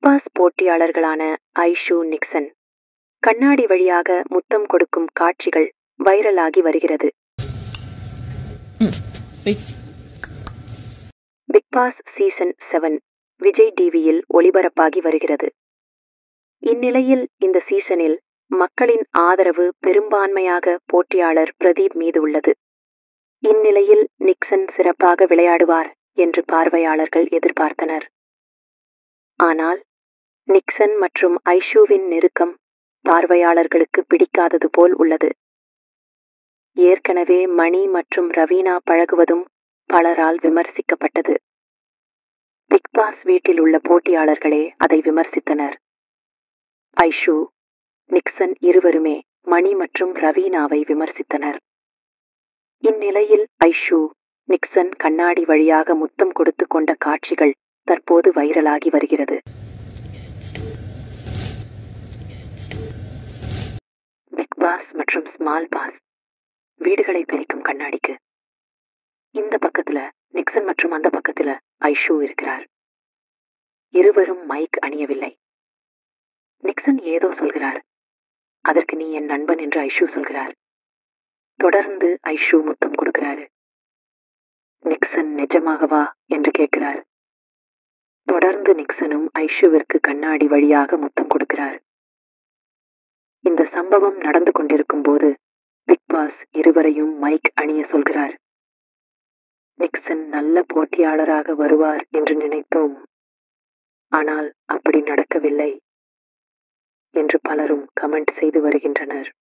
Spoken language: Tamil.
பாஸ் போட்டியாளர்களான ஐஷு நிக்சன் கண்ணாடி வழியாக முத்தம் கொடுக்கும் காட்சிகள் வைரலாகி வருகிறது Which Bigg Boss season seven Vijay டிவியில் ஒளிபரப்பாகி வருகிறது இந்நிலையில் இந்த சீசனில் மக்களின் ஆதரவு பெரும்பான்மையாக போட்டியாளர் பிரதீப் மீது உள்ளது இந்நிலையில் நிக்சன் சிறப்பாக விளையாடுவார் என்று பார்வையாளர்கள் எதிர்பார்த்தனர் ஆனால் நிக்சன் மற்றும் ஐஷுவின் நெருக்கம் பார்வையாளர்களுக்கு பிடிக்காதது போல் உள்ளது ஏற்கனவே மணி மற்றும் ரவீனா பழகுவதும் பலரால் விமர்சிக்கப்பட்டது பிக் பாஸ் வீட்டில் உள்ள போட்டியாளர்களே அதை விமர்சித்தனர் ஐஷு நிக்சன் இருவருமே மணி மற்றும் ரவீனாவை விமர்சித்தனர் இந்நிலையில் ஐஷு நிக்சன் கண்ணாடி வழியாக முத்தம் கொடுத்து கொண்ட காட்சிகள் தற்போது வைரலாகி வருகிறது பிக் பாஸ் மற்றும் ஸ்மால் பாஸ் வீடுகளை பிரிக்கும் கண்ணாடிக்கு இந்த பக்கத்துல நிக்சன் மற்றும் அந்த பக்கத்துல ஐஷு இருக்கிறார் இருவரும் மைக் அணியவில்லை நிக்சன் ஏதோ சொல்கிறார் அதற்கு நீ என் நண்பன் என்று ஐஷு சொல்கிறார் தொடர்ந்து ஐஷு முத்தம் கொடுக்கிறாரு நிக்சன் நிஜமாகவா என்று கேட்கிறார் தொடர்ந்து நிக்சனும் ஐஷுவிற்கு கண்ணாடி வழியாக முத்தம் கொடுக்கிறார் இந்த சம்பவம் நடந்து கொண்டிருக்கும் போது பிக் பாஸ் இருவரையும் மைக் அணிய சொல்கிறார் நிக்சன் நல்ல போட்டியாளராக வருவார் என்று நினைத்தோம் ஆனால் அப்படி நடக்கவில்லை என்று பலரும் கமெண்ட் செய்து வருகின்றனர்